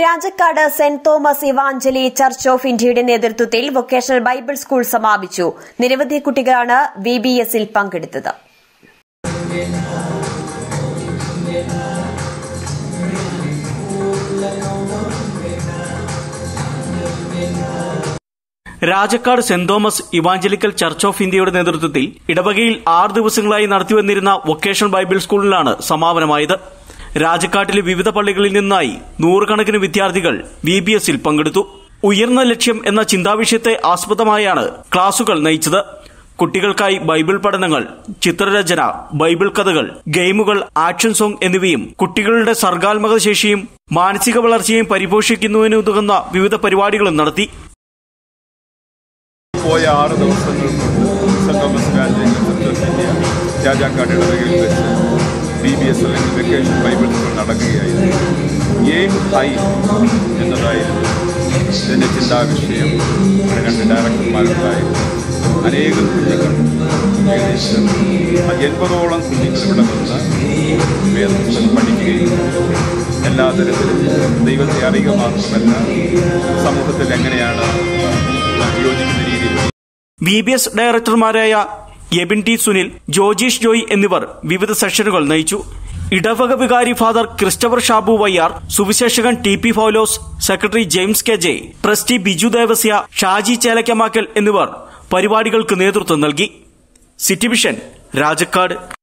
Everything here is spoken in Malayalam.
Rajakkad saint Thomas evangelical church of ഇന്ത്യയുടെ നേതൃത്വത്തിൽ വൊക്കേഷണൽ ബൈബിൾ സ്കൂൾ സമാപിച്ചു നിരവധി കുട്ടികളാണ് വി ബി എസിൽ പങ്കെടുത്തത് Rajakkad saint Thomas evangelical church of ഇന്ത്യയുടെ നേതൃത്വത്തിൽ ഇടവകയിൽ ആറ് ദിവസങ്ങളായി നടത്തിവന്നിരുന്ന വൊക്കേഷണൽ ബൈബിൾ സ്കൂളിലാണ് സമാപനമായത് രാജക്കാട്ടിലെ വിവിധ പള്ളികളിൽ നിന്നായി നൂറുകണക്കിന് വിദ്യാർത്ഥികൾ വി ബി എസിൽ പങ്കെടുത്തു ഉയർന്ന ലക്ഷ്യം എന്ന ചിന്താവിഷയത്തെ ആസ്പദമായാണ് ക്ലാസുകൾ നയിച്ചത് കുട്ടികൾക്കായി ബൈബിൾ പഠനങ്ങൾ ചിത്രരചന ബൈബിൾ കഥകൾ ഗെയിമുകൾ ആക്ഷൻ സോങ് എന്നിവയും കുട്ടികളുടെ സർഗാത്മക ശേഷിയും മാനസിക വളർച്ചയും പരിപോഷിക്കുന്നതിനുതകുന്ന വിവിധ പരിപാടികളും നടത്തി പോയ ആറ് ദിവസങ്ങൾ കൊണ്ട് സെന്റ് തോമസ് രാജ്യങ്ങൾ സെൻട്രൽ ഇന്ത്യ രാജാക്കാട് ഇടവകയിൽ വെച്ച് ബി ബി എസ് അല്ലെങ്കിൽ വെക്കേഷൻ ബൈബിൾ സ്കൂൾ നടക്കുകയായിരുന്നു എയിം ഹൈ എന്നതായിരുന്നു ഇതിൻ്റെ ചിന്താവിഷയം ഇവിടെ രണ്ട് ഡയറക്ടർമാരുണ്ടായിരുന്നു അനേകം കുഞ്ഞുങ്ങൾ ഏകദേശം എൺപതോളം കുഞ്ഞുങ്ങൾ ഇവിടെ വന്ന് വേദപുസ്തകം പഠിക്കുകയും എല്ലാ തരത്തിലും ദൈവത്തെ അറിയുക മാത്രമല്ല സമൂഹത്തിൽ എങ്ങനെയാണ് യോജിക്കുന്ന രീതിയിൽ വി ബി എസ് ഡയറക്ടർമാരായ എബിൻ ടി സുനിൽ ജോജീഷ് ജോയ് എന്നിവർ വിവിധ സെഷനുകൾ നയിച്ചു ഇടവക വികാരി ഫാദർ ക്രിസ്റ്റഫർ ഷാബു വയ്യാർ സുവിശേഷകൻ T P Paulose secretary James K J trustee Biju Devasya Shaji Chelakkamakkal എന്നിവർ പരിപാടികൾക്ക് നേതൃത്വം നൽകി സിറ്റി വിഷൻ രാജക്കാട്